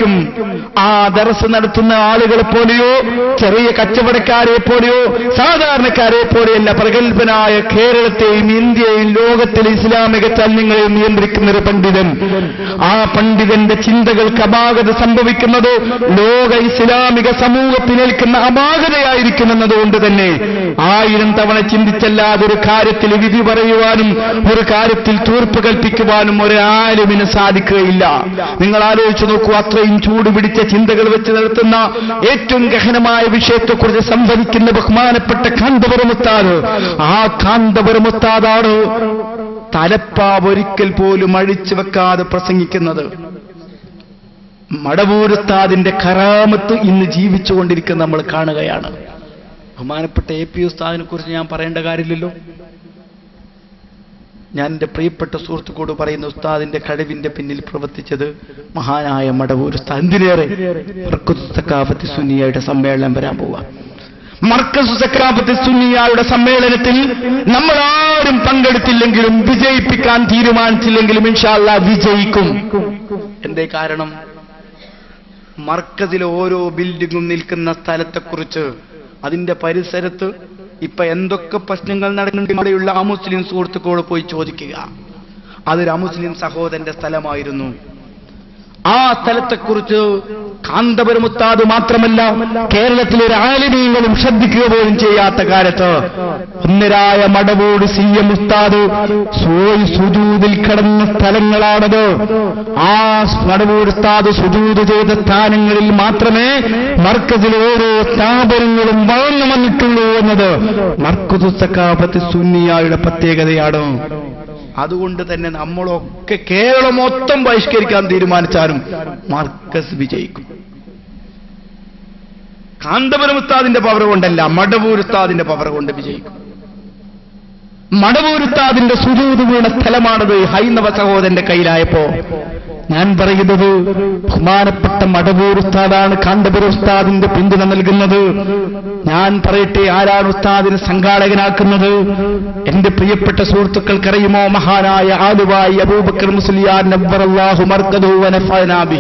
ആയിരിക്കും ആ ദറസ് നടത്തുന്ന ആളുകളെ പോലെയോ ചെറിയ കച്ചവടക്കാരെ പോലെയോ സാധാരണക്കാരെ പോലെയല്ല പ്രഗത്ഭനായ കേരളത്തെയും ഇന്ത്യയെയും ലോകത്തിലെ ഇസ്ലാമിക ചലനങ്ങളെയും നിയന്ത്രിക്കുന്ന ഒരു പണ്ഡിതൻ ആ പണ്ഡിതന്റെ ചിന്തകൾക്ക് അപാകത സംഭവിക്കുന്നത് ലോക ഇസ്ലാമിക സമൂഹത്തിനേൽക്കുന്ന അപാകതയായിരിക്കുമെന്നതുകൊണ്ട് തന്നെ ആയിരം തവണ ചിന്തിച്ചല്ലാതെ ഒരു കാര്യത്തിൽ വിധി പറയുവാനും ഒരു കാര്യത്തിൽ തീർപ്പ് കൽപ്പിക്കുവാനും ഒരാലുമിന് സാധിക്കുകയില്ല നിങ്ങൾ ആലോചിച്ചു നോക്കൂ അത്രയും ചൂട് പിടിച്ച ചിന്തകൾ വെച്ച് നടത്തുന്ന ഏറ്റവും ഗഹനമായ വിഷയത്തെക്കുറിച്ച് സംവദിക്കുന്ന ബഹുമാനപ്പെട്ട കാന്തപുരമുത്താത് ആ കാന്തപുരമുത്താതാണ് തലപ്പാവ് ഒരിക്കൽ പോലും അഴിച്ചു വെക്കാതെ പ്രസംഗിക്കുന്നത് മടവൂരുത്താദിന്റെ കറാമത്ത് ഇന്ന് ജീവിച്ചുകൊണ്ടിരിക്കുന്ന നമ്മൾ കാണുകയാണ് ബഹുമാനപ്പെട്ട എ പി ഉസ്താദിനെ കുറിച്ച് ഞാൻ പറയേണ്ട കാര്യമില്ലല്ലോ ഞാൻ എൻ്റെ പ്രിയപ്പെട്ട സുഹൃത്തുക്കളോട് പറയുന്ന ഉസ്താദിന്റെ കഴിവിന്റെ പിന്നിൽ പ്രവർത്തിച്ചത് മഹാനായ മടവൂർ ഉസ്താദ് എന്തിനേറെ മർക്കസ് സക്കാഫത്ത് സുന്നിയയുടെ സമ്മേളനം വരാൻ പോവാ മർക്കസ് സക്കാഫത്ത് സുന്നിയയുടെ സമ്മേളനത്തിൽ നമ്മൾ ആരും പങ്കെടുത്തില്ലെങ്കിലും വിജയിപ്പിക്കാൻ തീരുമാനിച്ചില്ലെങ്കിലും ഇൻഷാല്ല വിജയിക്കും എന്തേ കാരണം മർക്കസിലെ ഓരോ ബിൽഡിങ്ങും നിൽക്കുന്ന സ്ഥലത്തെക്കുറിച്ച് അതിന്റെ പരിസരത്ത് ഇപ്പൊ എന്തൊക്കെ പ്രശ്നങ്ങൾ നടക്കുന്നുണ്ട് ഇവിടെയുള്ള അമുസ്ലിം സുഹൃത്തുക്കളോട് പോയി ചോദിക്കുക അതൊരു അമുസ്ലിം സഹോദരന്റെ സ്ഥലമായിരുന്നു ആ സ്ഥലത്തെക്കുറിച്ച് കാന്തപുരമുത്താത് മാത്രമല്ല കേരളത്തിലെ ഒരു ആലിനീയങ്ങളും ശ്രദ്ധിക്കുക പോലും ചെയ്യാത്ത കാലത്ത് ഒന്നരായ മടവൂട് സി എം ഉസ്താദ് സോയ് സുജൂതിൽ കിടന്ന സ്ഥലങ്ങളാണത് ആ മടവൂർ ഉസ്താദ് സുജൂത് ചെയ്ത സ്ഥാനങ്ങളിൽ മാത്രമേ മർക്കസിലെ ഓരോ സ്ഥാപനങ്ങളും വളർന്നു വന്നിട്ടുള്ളൂ എന്നത് മർക്കസു സക്കാപത്ത് സുന്നിയായുടെ പ്രത്യേകതയാണ് അതുകൊണ്ട് തന്നെ നമ്മളൊക്കെ കേരളം മൊത്തം ബഹിഷ്കരിക്കാൻ തീരുമാനിച്ചാലും മാർക്കസ് വിജയിക്കും കാന്തപുരം ഉസ്താദിന്റെ പവർ കൊണ്ടല്ല മടവൂർ ഉസ്താദിന്റെ പവർ കൊണ്ട് വിജയിക്കും മടവൂർ ഉസ്താദിന്റെ സുജൂത് വീണ സ്ഥലമാണത് ഹൈന്ദവ സഹോദരന്റെ കയ്യിലായപ്പോ ഞാൻ പറയുന്നത് ബഹുമാനപ്പെട്ട മടവൂർ ഉസ്താദാണ് കാന്തപുര ഉസ്താദിന്റെ പിന്തുണ നൽകുന്നത് ഞാൻ പറയട്ടെ ആരാണ് ഉസ്താദിനെ സംഘാടകനാക്കുന്നത് എന്റെ പ്രിയപ്പെട്ട സുഹൃത്തുക്കൾക്കറിയുമോ മഹാനായ ആലുവായി അബൂബക്കർ മുസ്ലിയാർ നബ്ബറല്ലാഹു മർക്കദു വനഫനാബി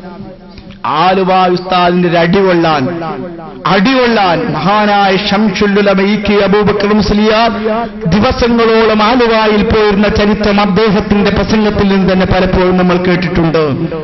ആലുവാ ഉസ്താദിന്റെ ഒരു അടികൊള്ളാൻ അടികൊള്ളാൻ മഹാനായ ഷംഷുല്ലുലമയിക്ക് അബൂബക്കർ മുസ്ലിയാർ ദിവസങ്ങളോളം ആലുവായിൽ പോയിരുന്ന ചരിത്രം അദ്ദേഹത്തിന്റെ പ്രസംഗത്തിൽ നിന്ന് തന്നെ പലപ്പോഴും നമ്മൾ കേട്ടിട്ടുണ്ട്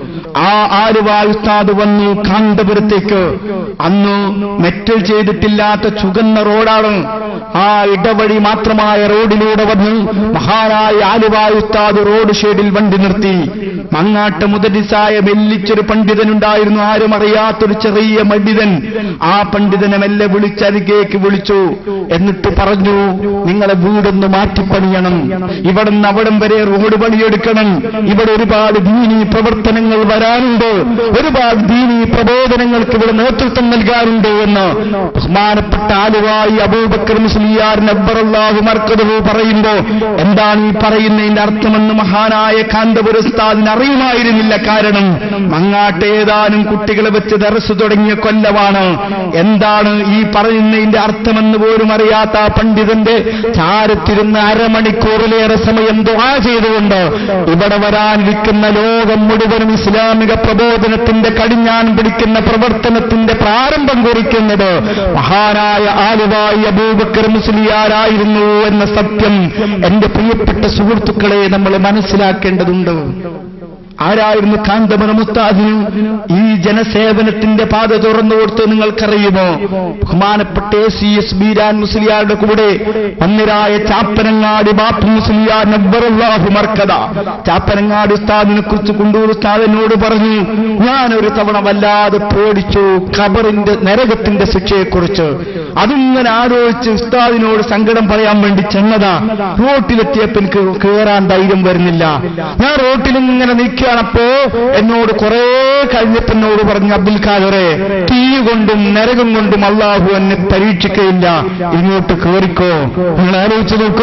ആ ആലുവാ ഉസ്താദ് വന്നു കാന്തപുരത്തേക്ക് അന്ന് മെറ്റൽ ചെയ്തിട്ടില്ലാത്ത ചുകന്ന റോഡാണ് ആ ഇടവഴി മാത്രമായ റോഡിലൂടെ വന്ന് മഹാനായ ആലുവാ ഉസ്താദ് റോഡ് ഷേഡിൽ വണ്ടി നിർത്തി മങ്ങാട്ട് മുതലിസായ വെല്ലിച്ചൊരു പണ്ഡിതനുണ്ടായിരുന്നു ആരും അറിയാത്തൊരു ചെറിയ പണ്ഡിതൻ ആ പണ്ഡിതനെ മെല്ലെ വിളിച്ചരികേക്ക് വിളിച്ചു എന്നിട്ട് പറഞ്ഞു നിങ്ങളെ വീടൊന്ന് മാറ്റിപ്പണിയണം ഇവിടെ നിന്ന് അവിടം വരെ റോഡ് പണിയെടുക്കണം ഇവിടെ ഒരുപാട് ദീനീ പ്രവർത്തനങ്ങൾ വരാനുണ്ട് ഒരുപാട് ദീനീ പ്രബോധനങ്ങൾക്ക് ഇവിടെ നേതൃത്വം നൽകാനുണ്ട് എന്ന് ബഹുമാനപ്പെട്ട ആലുവായി അബൂബക്കർ മുസ്ലിയാർ നബ്ബറല്ലാഹു മർക്കദഹു പറയുമ്പോ എന്താണ് ഈ പറയുന്നതിന്റെ അർത്ഥമെന്ന് മഹാനായ കാന്തപുരസ്താദിന് അറിയുമായിരുന്നില്ല കാരണം മങ്ങാട്ട് ഏതാനും കുട്ടികളെ വെച്ച് ദർസ് തുടങ്ങിയ കൊല്ലമാണ് എന്താണ് ഈ പറയുന്നതിന്റെ അർത്ഥമെന്ന് പോലും അറിയാത്ത ആ പണ്ഡിതന്റെ ചാരത്തിരുന്ന് അരമണിക്കൂറിലേറെ സമയം ദുആ ചെയ്തുകൊണ്ട് ഇവിടെ വരാനിരിക്കുന്ന ലോകം മുഴുവനും ഇസ്ലാമിക പ്രബോധനത്തിന്റെ കടിഞ്ഞാൻ പിടിക്കുന്ന പ്രവർത്തനത്തിന്റെ പ്രാരംഭം കുറിക്കുന്നത് മഹാനായ ആലുവായി അബൂബക്കർ മുസ്ലിയാരായിരുന്നു എന്ന സത്യം എന്റെ പ്രിയപ്പെട്ട സുഹൃത്തുക്കളെ നമ്മൾ മനസ്സിലാക്കേണ്ടതുണ്ട് ആരായിരുന്നു കാന്തമന മുസ്താദിന് ഈ ജനസേവനത്തിന്റെ പാത തുറന്നു കൊടുത്ത് നിങ്ങൾക്കറിയുമോ ബഹുമാനപ്പെട്ട എ സി എസ് ബീരാൻ മുസ്ലിയാരുടെ കൂടെ മന്നിരായ ചാപ്പനങ്ങാടി ബാപ്പു മുസ്ലിയാർ നബ്ബറല്ലാഹു മർക്കത ചാപ്പനങ്ങാടി ഉസ്താദിനെ കുറിച്ച് കുണ്ടൂർ ഉസ്താദിനോട് പറഞ്ഞു ഞാനൊരു തവണ വല്ലാതെ പേടിച്ചു ഖബറിന്റെ നരകത്തിന്റെ ശിക്ഷയെക്കുറിച്ച് അതിങ്ങനെ ആലോചിച്ച് ഉസ്താദിനോട് സങ്കടം പറയാൻ വേണ്ടി ചെന്നതാ റോട്ടിലെത്തിയപ്പോൾ എനിക്ക് കയറാൻ ധൈര്യം വരുന്നില്ല ഞാൻ റോട്ടിൽ ഇങ്ങനെ നിൽക്കുകയാണപ്പോ എന്നോട് കുറെ കഴിഞ്ഞപ്പോ എന്നോട് പറഞ്ഞു അബ്ദുൽ ഖാദറെ തീ കൊണ്ടും നരകം കൊണ്ടും അള്ളാഹു എന്നെ പരീക്ഷിക്കയില്ല ഇങ്ങോട്ട് കയറിക്കോ നിങ്ങൾ ആലോചിച്ച് നോക്കൂ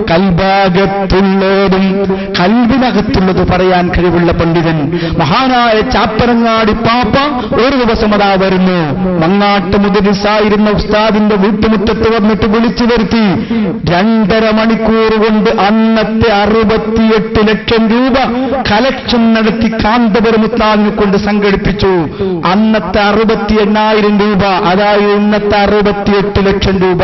കൽഭാഗത്തുള്ളതും കൽവിനകത്തുള്ളത് പറയാൻ കഴിവുള്ള പണ്ഡിതൻ മഹാനായ ചാപ്പരങ്ങാടി പാപ്പ ഒരു ദിവസം അതാ വരുന്നു മങ്ങാട്ട് മുതലിസായിരുന്ന ഉസ്താദിന്റെ വീട്ടുമുറ്റത്ത് വന്നിട്ട് വിളിച്ചു വരുത്തി രണ്ടര മണിക്കൂർ കൊണ്ട് അന്നത്തെ അറുപത്തിയെട്ട് ലക്ഷം രൂപ കലക്ഷൻ നടത്തി കാന്തപുരം ഉസ്താദിനെ കൊണ്ട് സംഘടിപ്പിച്ചു അന്നത്തെ അറുപത്തി എണ്ണായിരം രൂപ അതായത് ഇന്നത്തെ അറുപത്തിയെട്ട് ലക്ഷം രൂപ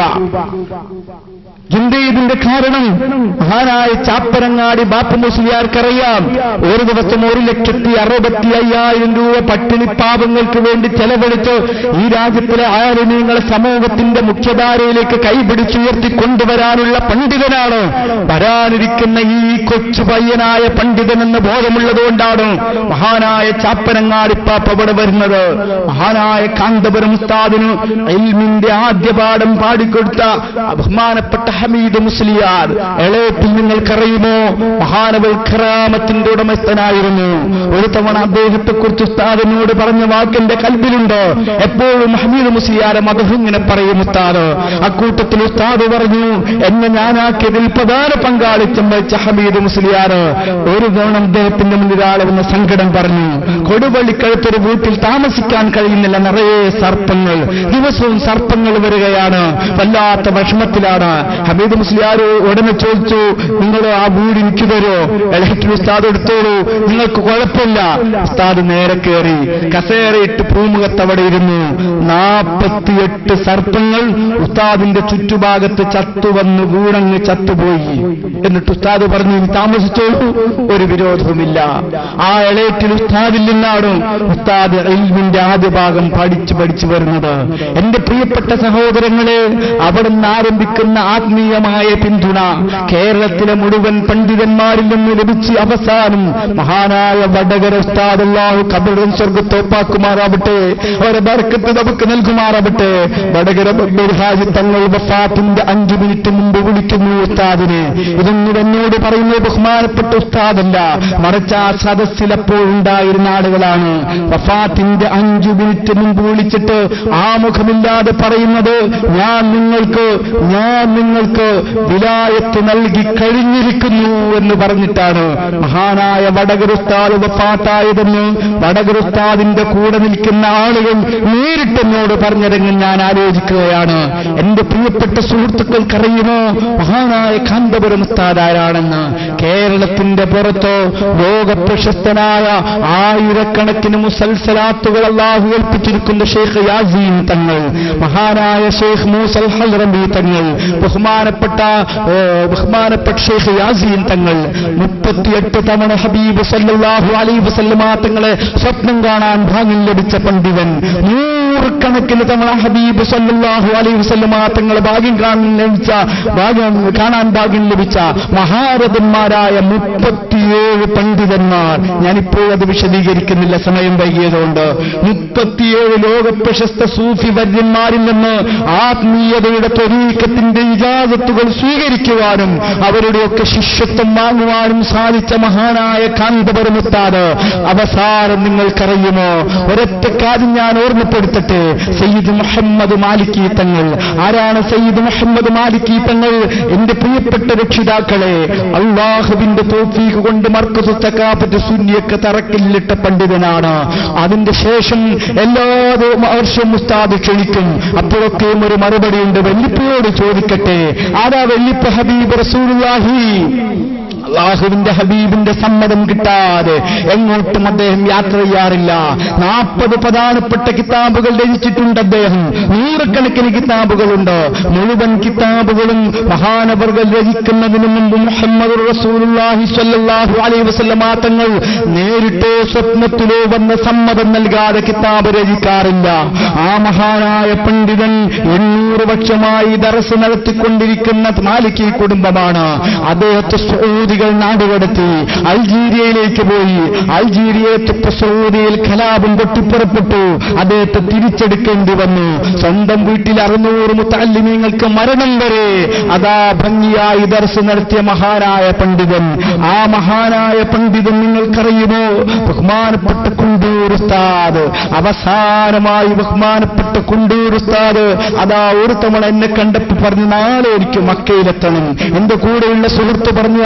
എന്തേ ഇതിന്റെ കാരണം മഹാനായ ചാപ്പരങ്ങാടി ബാപ്പു മുസ്ലിയാർക്കറിയാം ഒരു ദിവസം ഒരു ലക്ഷത്തി അറുപത്തി അയ്യായിരം രൂപ പട്ടിണി പാപങ്ങൾക്ക് വേണ്ടി ചെലവഴിച്ച് ഈ രാജ്യത്തിലെ ആരോഗ്യങ്ങളെ സമൂഹത്തിന്റെ മുഖ്യധാരയിലേക്ക് കൈപിടിച്ചുയർത്തി കൊണ്ടുവരാനുള്ള പണ്ഡിതനാണ് വരാനിരിക്കുന്ന ഈ കൊച്ചു പയ്യനായ പണ്ഡിതനെന്ന് ബോധമുള്ളതുകൊണ്ടാണ് മഹാനായ ചാപ്പരങ്ങാടിപ്പാപ്പ ഇവിടെ വരുന്നത് മഹാനായ കാന്തപുരം ഉസ്താദിന് ഇൽമിന്റെ ആദ്യ പാഠം പാടിക്കൊടുത്ത ബഹുമാനപ്പെട്ട ഹമീദ് മുസ്ലിയാർ എളേപ്പിൽ നിങ്ങൾക്കറിയുമോ മഹാനവൽ ഖറാമത്തിന്റെ ഉടമസ്ഥനായിരുന്നു ഒരു തവണ അദ്ദേഹത്തെ കുറിച്ച് ഉസ്താദിനോട് പറഞ്ഞ വാക്കിന്റെ കൽബിലുണ്ട് എപ്പോഴും ഹമീദ് മുസ്ലിയാരെ മതം ഇങ്ങനെ പറയും ഉസ്താദ് അക്കൂട്ടത്തിൽ ഉസ്താദ് പറഞ്ഞു എന്നെ ഞാനാക്കിയതിൽ പ്രധാന പങ്കാളിത്തം വഹിച്ച ഹമീദ് മുസ്ലിയാർ ഒരു തവണ അദ്ദേഹത്തിന്റെ മുന്നിൽ ആളെന്ന സങ്കടം പറഞ്ഞു കൊടുവള്ളിക്കഴുത്തൊരു വീട്ടിൽ താമസിക്കാൻ കഴിയുന്നില്ല നിറയെ സർപ്പങ്ങൾ ദിവസവും സർപ്പങ്ങൾ വരികയാണ് വല്ലാത്ത വിഷമത്തിലാണ് ഹമീദ് മുസ്ലിയാർ ഉടനെ ചോദിച്ചു നിങ്ങൾ ആ വീട് എനിക്ക് തരോ ഇലക്ട്രിക് ഉസ്താദ് എടുത്തോളൂ നിങ്ങൾക്ക് കുഴപ്പമില്ല ഉസ്താദ് നേരെ കയറി കസേരയിട്ട് പൂമുഖത്ത് അവിടെ ഇരുന്നു നാൽപ്പത്തിയെട്ട് സർപ്പങ്ങൾ ഉസ്താദിന്റെ ചുറ്റുഭാഗത്ത് ചത്തുവന്ന് വീണങ്ങ് ചത്തുപോയി എന്നിട്ട് ഉസ്താദ് പറഞ്ഞു "ഇനി താമസിച്ചോളൂ ഒരു വിരോധവുമില്ല ആ എളേറ്റിൽ ഉസ്താദിൽ നിന്നാണ് ഉസ്താദ് ഇൽമിന്റെ ആദ്യ ഭാഗം പഠിച്ചു പഠിച്ചു വരുന്നത് എന്റെ പ്രിയപ്പെട്ട സഹോദരങ്ങളെ അവിടുന്ന് ആരംഭിക്കുന്ന ആത്മീയമായ പിന്തുണ കേരളത്തിലെ മുഴുവൻ പണ്ഡിതന്മാരിൽ നിന്ന് ലഭിച്ച് അവസാനം മഹാനായ വടകര ഉസ്താദ് അല്ലാഹു കബറും സ്വർഗത്തോപ്പാക്കുമാറാവട്ടെ അവരെ ബർക്കത്ത് നമുക്ക് നൽകുമാറാവട്ടെ വടകര ബബ്ബർ ഹാജി തങ്ങൾ വഫാത്തിന്റെ അഞ്ചു മിനിറ്റ് മുമ്പ് വിളിക്കുന്നു ഉസ്താദിനെ ഇതൊന്നും എന്നോട് പറയുന്നത് ബഹുമാനപ്പെട്ട ഉസ്താദല്ല മറിച്ച് ആ സദസ്സിൽ അപ്പോൾ ഉണ്ടായിരുന്ന ആളുകളാണ് വഫാത്തിന്റെ അഞ്ചു മിനിറ്റ് മുമ്പ് വിളിച്ചിട്ട് ആമുഖമില്ലാതെ പറയുന്നത് ഞാൻ നിങ്ങൾക്ക് ഞാൻ നിങ്ങൾക്ക് വിലായത്ത് നൽകി കഴിഞ്ഞിരിക്കുന്നു എന്ന് പറഞ്ഞിട്ടാണ് മഹാനായ വടകരുസ്താദ് വഫാത്തായതെന്ന് വടകരുസ്താദിന്റെ കൂടെ നിൽക്കുന്ന ആളുകൾ നേരിട്ടെന്നോട് പറഞ്ഞതെങ്കിൽ ഞാൻ ആലോചിക്കുകയാണ് എന്റെ പ്രിയപ്പെട്ട സുഹൃത്തുക്കൾക്കറിയുമോ മഹാനായ കാന്തപുരം ഉസ്താദ് ആരാണെന്ന് കേരളത്തിന്റെ പുറത്തോ ലോക പ്രശസ്തനായ ആയിരക്കണക്കിന് മുസൽസലാത്തുകൾ അള്ളാഹു ഏൽപ്പിച്ചിരിക്കുന്ന ഷെയ്ഖ് യാസീൻ തങ്ങൾ മഹാനായ ഷെയ്ഖ് മൂസൽ ഹൽറബി തങ്ങൾ ബഹുമാനപ്പെട്ട ഏ, ബഹുമാനപ്പെട്ട ഷെയ്ഖ് യാസീൻ തങ്ങൾ മുപ്പത്തിയെട്ട് തവണ ഹബീബ് സല്ലല്ലാഹു അലൈഹി വസല്ലമ തങ്ങളെ സ്വപ്നം കാണാൻ ഭാഗ്യം ലഭിച്ച പണ്ഡിതൻ നൂറുകണക്കിന് തവണ ഹബീബ് സല്ലല്ലാഹു അലൈഹി വസല്ലമ തങ്ങളെ ഭാഗ്യം കാണാൻ ലഭിച്ച ഭാഗ്യം കാണാൻ ഭാഗ്യം ലഭിച്ച മഹാരഥന്മാരായ മുപ്പത്തിയേഴ് പണ്ഡിതന്മാർ ഞാനിപ്പോൾ അത് വിശദീകരിക്കുന്നില്ല സമയം വൈകിയതുകൊണ്ട് മുപ്പത്തിയേഴ് ലോക പ്രശസ്ത സൂഫി വര്യന്മാരിൽ നിന്ന് ആത്മീയതയുടെ ത്വരീക്കത്തിന്റെ ഇജാസത്തുകൾ സ്വീകരിക്കുവാനും അവരുടെയൊക്കെ ശിഷ്യത്വം വാങ്ങുവാനും സാധിച്ച മഹാനായ കാന്തപരമുത്താത് അവസാനം നിങ്ങൾക്കറിയുമോ ഒരൊറ്റ കാര്യം ഞാൻ ഓർമ്മപ്പെടുത്തട്ടെ സയ്യിദ് മുഹമ്മദ് മാലിക്കി തങ്ങൾ ആരാണ് സയ്യിദ് മുഹമ്മദ് മാലിക്കി തങ്ങൾ എന്റെ പ്രിയപ്പെട്ട രക്ഷിതാക്കളെ അള്ളാഹുവിന്റെ തോഫീക്ക് കൊണ്ട് മർക്കസ് തക്കാപ്പറ്റ് ശൂന്യൊക്കെ തറക്കില്ലിട്ട പണ്ഡിതനാണ് അതിന്റെ ശേഷം എല്ലാ വർഷവും ഉസ്താദ് ക്ഷണിക്കും അപ്പോഴൊക്കെയും ഒരു മറുപടിയുണ്ട് വെല്ലിപ്പയോട് ചോദിക്കട്ടെ ആരാ വെല്ലിപ്പ ഹബീബ് റസൂലുള്ളാഹി അള്ളാഹുവിന്റെ ഹബീബിന്റെ സമ്മതം കിട്ടാതെ എങ്ങോട്ടും അദ്ദേഹം യാത്ര ചെയ്യാറില്ല നാൽപ്പത് പ്രധാനപ്പെട്ട കിതാബുകൾ രചിച്ചിട്ടുണ്ട് അദ്ദേഹം നൂറുകണക്കിന് കിതാബുകളുണ്ട് മുഴുവൻ കിതാബുകളും മഹാനവർകൾ രചിക്കുന്നതിന് മുമ്പ് മുഹമ്മദ് റസൂലുള്ളാഹി സ്വല്ലല്ലാഹു അലൈഹി വസല്ലമ തങ്ങൾ നേരിട്ടോ സ്വപ്നത്തിലോ വന്ന സമ്മതം നൽകാതെ കിതാബ് രചിക്കാറില്ല ആ മഹാനായ പണ്ഡിതൻ എണ്ണൂറ് വർഷമായി ദറസ് നടത്തിക്കൊണ്ടിരിക്കുന്ന മാലിക്കി കുടുംബമാണ് അദ്ദേഹത്തെ സൗദികൾ നാടുകടത്തി അൾജീരിയയിലേക്ക് പോയി അൾജീരിയത്തെ സൗദിയിൽ കലാപം പൊട്ടിപ്പുറപ്പെട്ടു അദ്ദേഹത്തെ തിരിച്ചെടുക്കേണ്ടി വന്നു സ്വന്തം വീട്ടിൽ അറുന്നൂറ് മുത്തല്ലിമീങ്ങൾക്ക് മരണം വരെ അതാ ഭംഗിയായി ദർശനം നടത്തിയ മഹാനായ പണ്ഡിതൻ ആ മഹാനായ പണ്ഡിതൻ നിങ്ങൾക്കറിയുമോ ബഹുമാനപ്പെട്ട കുണ്ടൂർ ഉസ്താദ് അവസാനമായി ബഹുമാനപ്പെട്ട കുണ്ടൂർ ഉസ്താദ് അതാ ഒരു തവണ എന്നെ കണ്ടപ്പോൾ പറഞ്ഞു നാളെ എനിക്ക് മക്കയിലെത്തണം എന്റെ കൂടെയുള്ള സുഹൃത്ത് പറഞ്ഞു അടുത്ത ആഴ്ച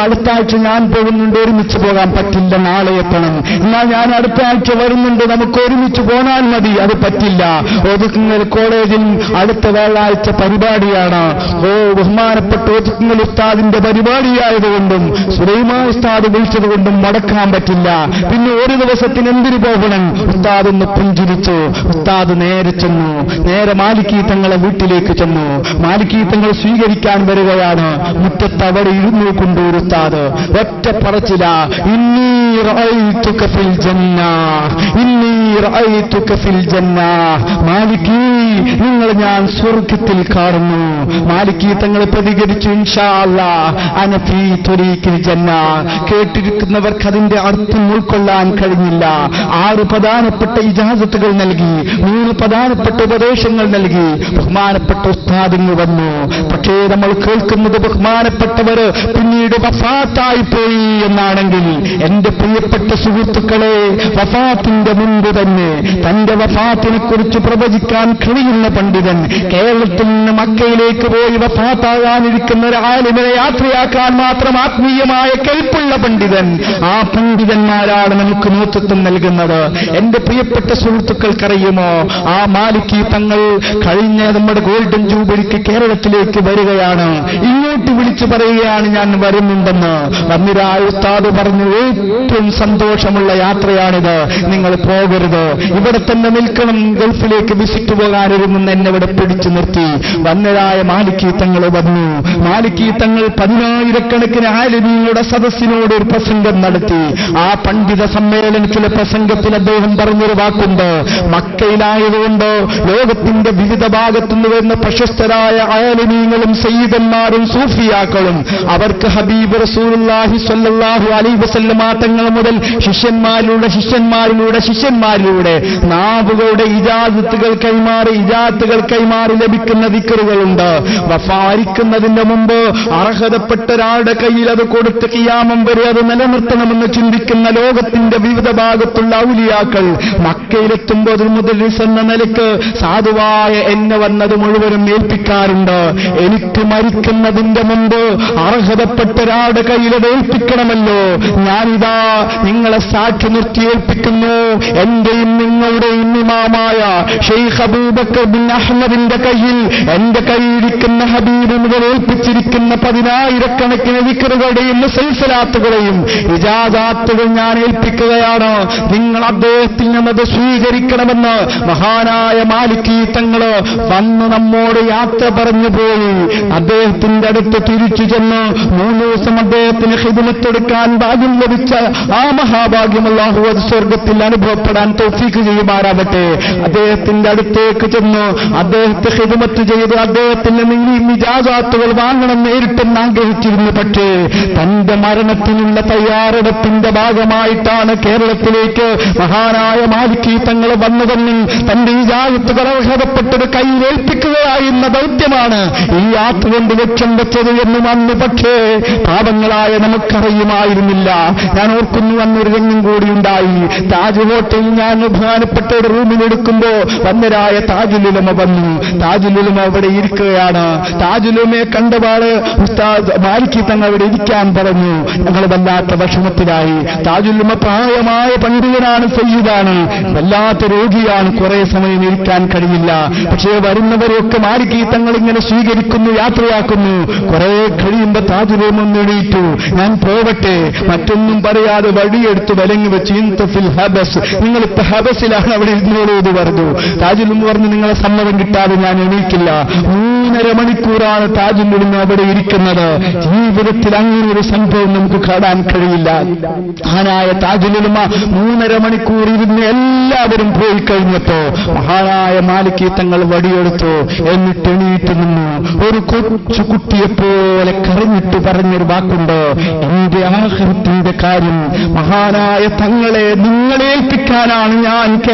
ആഴ്ച ഞാൻ പോകുന്നുണ്ട് ഒരുമിച്ച് പോകാൻ പറ്റില്ല നാളെ എത്തണം എന്നാൽ ഞാൻ അടുത്ത ആഴ്ച വരുന്നുണ്ട് നമുക്ക് ഒരുമിച്ച് പോകാൻ മതി അത് പറ്റില്ല ഒതുക്കുങ്ങൽ കോളേജിൽ അടുത്ത വ്യാഴാഴ്ച പരിപാടിയാണ് ഓ ബഹുമാനപ്പെട്ട ഒതുക്കുങ്ങൽ ഉസ്താദിന്റെ പരിപാടിയായതുകൊണ്ടും സുലൈമാ ഉസ്താദ് വിളിച്ചതുകൊണ്ടും മടക്കാൻ പറ്റില്ല പിന്നെ ഒരു ദിവസത്തിന് എന്തിനു പോകണം ഉസ്താദ് ഒന്ന് പുഞ്ചിരിച്ചു ഉസ്താദ് നേരെ ചെന്നു നേരെ മാലിക്കീ തങ്ങളെ വീട്ടിലേക്ക് ചെന്നു മാലിക്കീ തങ്ങൾ സ്വീകരിക്കാൻ വരികയാണ് മുറ്റത്ത് അവിടെ ഇരുന്നു കൊണ്ടൊരു ഉസ്താദ് ഒറ്റ പറച്ചില ഇന്നീ റഅയ്തുക ഫിൽ ജന്ന ഇന്നീ റഅയ്തുക ഫിൽ ജന്ന മാലികി നിങ്ങൾ ഞാൻ സ്വർഗത്തിൽ കാണുന്നു മാലികി തങ്ങൾ പ്രതികരിച്ചു ഇൻഷാ അല്ലാ അന ഫീ ത്വരീഖിൽ ജന്ന കേട്ടിരിക്കുന്നവർക്ക് അതിന്റെ അർത്ഥം ഉൾക്കൊള്ളാൻ കഴിഞ്ഞില്ല ആറ് പ്രധാനപ്പെട്ട ഇജാസത്തുകൾ നൽകി മൂന്ന് പ്രധാനപ്പെട്ട ഉപദേശങ്ങൾ നൽകി ബഹുമാനപ്പെട്ട ഉസ്താദിന് വന്നു പക്ഷേ നമ്മൾ കേൾക്കുന്നത് ബഹുമാനപ്പെട്ടവര് പിന്നീട് വഫാത്തായി പോയി എന്നാണെങ്കിൽ എന്റെ പ്രിയപ്പെട്ട സുഹൃത്തുക്കളെ വഫാത്തിന്റെ മുമ്പ് തന്നെ തന്റെ വഫാത്തിനെ കുറിച്ച് പ്രവചിക്കാൻ കഴിയുന്ന പണ്ഡിതൻ കേരളത്തിൽ നിന്ന് മക്കയിലേക്ക് പോയി വഫാത്താകാനിരിക്കുന്ന ഒരു ആലിമിനെ യാത്രയാക്കാൻ മാത്രം ആത്മീയമായ കൈപ്പുള്ള പണ്ഡിതൻ ആ പണ്ഡിതന്മാരാണ് നമുക്ക് നേതൃത്വം നൽകുന്നത് എന്റെ പ്രിയപ്പെട്ട സുഹൃത്തുക്കൾക്കറിയുമോ ആ മാലിക്കി തങ്ങൾ കഴിഞ്ഞ നമ്മുടെ ഗോൾഡൻ ജൂബിലിക്ക് കേരളത്തിലേക്ക് വരികയാണ് ഇങ്ങോട്ട് വിളിച്ചു പറയുകയാണ് ഞാൻ വരുന്നുണ്ടെന്ന് വന്നിരായ ഉസ്താദ് പറഞ്ഞു ഏറ്റവും സന്തോഷമുള്ള യാത്രയാണിത് നിങ്ങൾ പോകരുത് ഇവിടെ തന്നെ നിൽക്കണം ഗൾഫിലേക്ക് വിസിറ്റ് പോകാനിരുന്നെന്ന് എന്നെ ഇവിടെ പിടിച്ചു നിർത്തി വന്നരായ മാലിക്കി തങ്ങൾ വന്നു മാലിക്കി തങ്ങൾ പതിനായിരക്കണക്കിന് ആലിമീങ്ങളുടെ സദസ്സിനോട് ഒരു പ്രസംഗം നടത്തി ആ പണ്ഡിത സമ്മേളനത്തിലെ പ്രസംഗത്തിൽ അദ്ദേഹം പറഞ്ഞൊരു വാക്കുണ്ട് മക്കയിലായതുകൊണ്ട് ലോകത്തിന്റെ വിവിധ ഭാഗത്തുനിന്ന് വരുന്ന പ്രശസ്തരായ ആലിമീങ്ങളും സയ്യിദന്മാരും സൂഫിയാക്കളും അവർക്ക് ഹബീബ് റസൂലുള്ളാഹി സ്വല്ലല്ലാഹു അലൈഹി വസല്ലമ തങ്ങൾ മുതൽ ശിഷ്യന്മാരിലൂടെ ശിഷ്യന്മാരിലൂടെ ശിഷ്യന്മാരിലൂടെ നാവുകളുടെ ഇജാസത്തുകൾ കൈമാറി ഇജാത്തുകൾ കൈമാറി ലഭിക്കുന്ന ദിക്കറുകളുണ്ട് വഫാരിക്കുന്നതിന്റെ മുമ്പ് അർഹതപ്പെട്ട ഒരാളുടെ കയ്യിൽ അത് കൊടുത്ത് കിയാമം വരെ അത് നിലനിർത്തണമെന്ന് ചിന്തിക്കുന്ന ലോകത്തിന്റെ വിവിധ ഭാഗത്തുള്ള ഔലിയാക്കൾ മക്കയിലെത്തുമ്പോൾ ഒരു മുതലിസ് എന്ന നിലയ്ക്ക് സാധുവായ എന്നെ വന്നത് മുഴുവനും ഏൽപ്പിക്കാറുണ്ട് എനിക്ക് മരിക്കുന്നതിന്റെ മുമ്പ് അർഹതപ്പെട്ട ഒരാളുടെ കയ്യിൽ അത് ഏൽപ്പിക്കണമല്ലോ ഞാനിതാ നിങ്ങളെ സാക്ഷി നിർത്തി ഏൽപ്പിക്കുന്നു എന്റെയും നിങ്ങളുടെയും ഇമാമായ ഷെയ്ഖ് അബൂബക്കർ ബിൻ അഹമ്മദിന്റെ കയ്യിൽ എന്റെ കയ്യിരിക്കുന്ന ഹബീബ് മുതൽ ഏൽപ്പിച്ചിരിക്കുന്ന പതിനായിരക്കണക്കിന് വിക്കറുകളുടെയും സൽസലാത്തുകളെയും ഇജാദാത്തുകൾ ഞാൻ ഏൽപ്പിക്കുകയാണ് നിങ്ങൾ അദ്ദേഹത്തിൽ നിന്നത് സ്വീകരിക്കണമെന്ന് മഹാനായ മാലിക്കി തങ്ങള് വന്ന് നമ്മോട് യാത്ര പറഞ്ഞു പോയി അദ്ദേഹത്തിന്റെ അടുത്ത് തിരിച്ചു ചെന്ന് മൂന്ന് ദിവസം അദ്ദേഹത്തിന് ഹിദമത്തെടുക്കാൻ ഭാഗ്യം ലഭിച്ച ആ മഹാഭാഗ്യം അല്ലാഹു അത് സ്വർഗത്തിൽ അനുഭവപ്പെടാൻ തൗഫീക്ക് ചെയ്യുമാറാവട്ടെ അദ്ദേഹത്തിന്റെ അടുത്തേക്ക് ചെന്നു അദ്ദേഹത്തെ ഹിദമത്ത് ചെയ്ത് അദ്ദേഹത്തിൽ നിന്ന് ഈ മിജാജാത്തുകൾ വാങ്ങണം നേരിട്ടെന്ന് ആഗ്രഹിച്ചിരുന്നു പക്ഷേ തന്റെ മരണത്തിനുള്ള തയ്യാറെടുപ്പിന്റെ ഭാഗമായിട്ടാണ് കേരളത്തിലേക്ക് മഹാനായ മാലിക്കി തങ്ങൾ വന്നതെന്നും തന്റെ ഈ ജാഗ്രത്തുകൾ അർഹതപ്പെട്ടത് കയ്യിലേൽപ്പിക്കുകയായിരുന്ന ദൗത്യമാണ് ഈ യാത്ര കൊണ്ട് ലക്ഷ്യം വെച്ചത് എന്നും അന്ന് പക്ഷേ പാപങ്ങളായ നമുക്കറിയുമായിരുന്നില്ല ഞാൻ ഓർക്കുന്നു അന്നൊരു രംഗം കൂടി ഉണ്ടായി താജ് ഹോട്ടലിൽ ഞാൻ ബഹുമാനപ്പെട്ട ഒരു റൂമിലെടുക്കുമ്പോ വന്നരായ താജുലുലമ വന്നു താജുലുലമ അവിടെ ഇരിക്കുകയാണ് താജുലുമയെ കണ്ടപാട് ഉസ്താദ് മാലിക്കി തങ്ങൾ അവിടെ ഇരിക്കാൻ പറഞ്ഞു ഞങ്ങൾ വല്ലാത്ത വിഷമത്തിലായി താജുലുമ പ്രായമായ പണ്ഡിതനാണ് സയ്യിദാണ് വല്ലാത്ത രോഗിയാണ് കുറെ സമയം ഇരിക്കാൻ കഴിയില്ല പക്ഷേ വരുന്നവരെയൊക്കെ മാലിക്കി തങ്ങൾ ഇങ്ങനെ സ്വീകരിക്കുന്നു യാത്രയാക്കുന്നു കുറെ കഴിയുമ്പോ താജുലുമ ഒന്ന് എണീറ്റു ഞാൻ പോവട്ടെ മറ്റൊന്നും പറയാതെ വഴിയെടുത്ത് വലങ്ങി വെച്ച് ഇൻതഫിൽ ഹബസ് നിങ്ങളിപ്പോ ഹബസിലാണ് അവിടെ ഇരുന്നോളൂ എന്ന് പറഞ്ഞു താജുലും പറഞ്ഞു നിങ്ങളെ സമ്മതം കിട്ടാതെ ഞാൻ എണീക്കില്ല മൂന്നര മണിക്കൂറാണ് താജുലും അവിടെ ഇരിക്കുന്നത് ജീവിതത്തിൽ അങ്ങനെ ഒരു സംഭവം നമുക്ക് കാണാൻ കഴിയില്ല മഹാനായ താജുലുമ മൂന്നര മണിക്കൂർ ഇരുന്ന് എല്ലാവരും പോയി കഴിഞ്ഞപ്പോ മഹാനായ മാലിക്കി തങ്ങൾ വടിയെടുത്തു എന്നിട്ട് എണീറ്റ് നിന്നു ഒരു കൊച്ചു കുട്ടിയെ പോലെ കരഞ്ഞിട്ട് പറഞ്ഞൊരു വാക്കുണ്ട് എന്റെ ആഹൃത്തിന്റെ കാര്യം മഹാനായ തങ്ങളെ നിങ്ങളേൽപ്പിക്കാനാണ് ഞാൻ കേരളത്തിലേക്ക്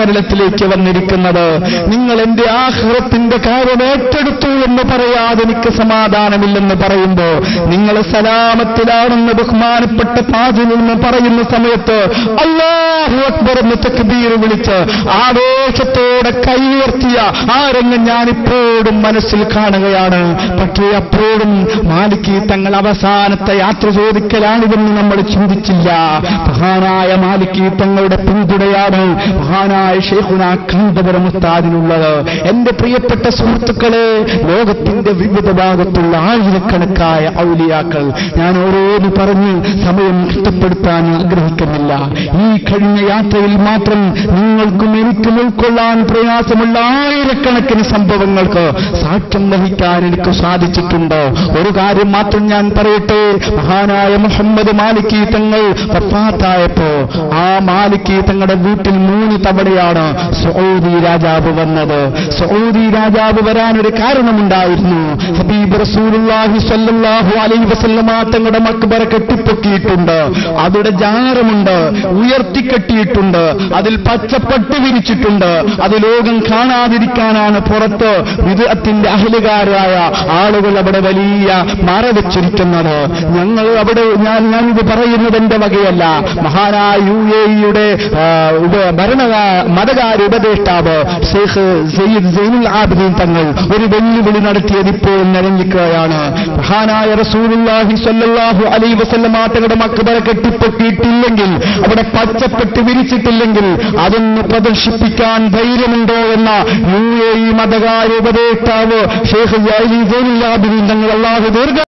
സദസ്സിലേക്ക് വന്നിരിക്കുന്നത് നിങ്ങൾ എന്റെ ആഹ്റത്തിന്റെ കാര്യം ഏറ്റെടുത്തു എന്ന് പറയാതെ എനിക്ക് സമാധാനമില്ലെന്ന് പറയുമ്പോ നിങ്ങൾ സലാമത്തിലാണെന്ന് ബഹുമാനപ്പെട്ട താജിൽ നിന്ന് പറയുന്ന സമയത്ത് അള്ളാഹു അക്ബർ എന്ന് തക്ബീർ വിളിച്ച് ആവേശത്തോടെ കൈയുയർത്തിയ ആ രംഗം ഞാനിപ്പോഴും മനസ്സിൽ കാണുകയാണ് പക്ഷേ അപ്പോഴും മാലിക്കി തങ്ങൾ അവസാനത്തെ യാത്ര ചോദിക്കലാണിതെന്ന് നമ്മൾ ചിന്തിച്ചില്ല മഹാനായ മാലിക്കി തങ്ങളുടെ പിന്തുണയാണ് മഹാനായ ഷെയ്ഖുന കാന്തപുരം ഉസ്താദിനുള്ളത് എന്റെ പ്രിയപ്പെട്ട സുഹൃത്തുക്കളെ ലോകത്തിന്റെ വിവിധ ഭാഗത്തുള്ള ആയിരക്കണക്കായ ഔലിയാക്കൾ ഞാൻ ഓരോന്ന് പറഞ്ഞ് സമയം നഷ്ടപ്പെടുത്താൻ ആഗ്രഹിക്കുന്നില്ല ഈ കഴിഞ്ഞ യാത്രയിൽ മാത്രം നിങ്ങൾക്കും എനിക്കും ഉൾക്കൊള്ളാൻ പ്രയാസമുള്ള ആയിരക്കണക്കിന് സംഭവങ്ങൾക്ക് സാക്ഷ്യം വഹിക്കാൻ എനിക്ക് സാധിച്ചിട്ടുണ്ട് ഒരു കാര്യം മാത്രം ഞാൻ പറയട്ടെ മഹാനായ മുഹമ്മദ് മാലിക്കി തങ്ങൾ വഫാത്തായപ്പോ ആ മാലിക്കി തങ്ങളുടെ വീട്ടിൽ മൂന്ന് തവണയാണ് സൗദി രാജാവ് വന്നത് സൗദി രാജാവ് വരാൻ ഒരു കാരണമുണ്ടായിരുന്നു ഹബീബ് റസൂലുള്ളാഹി സ്വല്ലല്ലാഹു അലൈഹി വസല്ലമ തങ്ങളുടെ മക്ബറ കെട്ടിപ്പൊക്കിയിട്ടുണ്ട് അവിടെ ജാരമുണ്ട് ഉയർത്തിക്കെട്ടിയിട്ടുണ്ട് അതിൽ പച്ചപ്പട്ട് വിരിച്ചിട്ടുണ്ട് അത് ലോകം കാണാതിരിക്കാനാണ് പുറത്ത് വിദഗ്ധത്തിന്റെ അഹലുകാരായ ആളുകൾ അവിടെ വലിയ മറ വെച്ചിരിക്കുന്നത് ഞങ്ങൾ അവിടെ ഞാൻ ഞാനിത് പറയുന്നത് എന്റെ വകയല്ല മഹാനായ യു എ ഇയുടെ ഭരണ മതകാര്യ ഉപദേഷ്ടാവ് ഷെയ്ഖ് സയ്യിദ് സൈനുൽ ആബിദീൻ തങ്ങൾ ഒരു വെല്ലുവിളി നടത്തിയത് ഇപ്പോഴും നിലനിൽക്കുകയാണ് മഹാനായ റസൂലുള്ളാഹി സ്വല്ലല്ലാഹു അലൈഹി വസല്ലമ തങ്ങളുടെ മക്ബറ കെട്ടിപ്പൊക്കിയിട്ടില്ലെങ്കിൽ അവിടെ പച്ചപ്പെട്ട് വിരിച്ചിട്ടില്ലെങ്കിൽ അതൊന്ന് പ്രദർശിപ്പിക്കാൻ ധൈര്യമുണ്ടോ എന്ന യു എ ഇ മതകാര്യ ഉപദേഷ്ടാവ് ഷെയ്ഖ് സൈനുൽ ആബിദീൻ തങ്ങൾ അള്ളാഹു ദീർഘ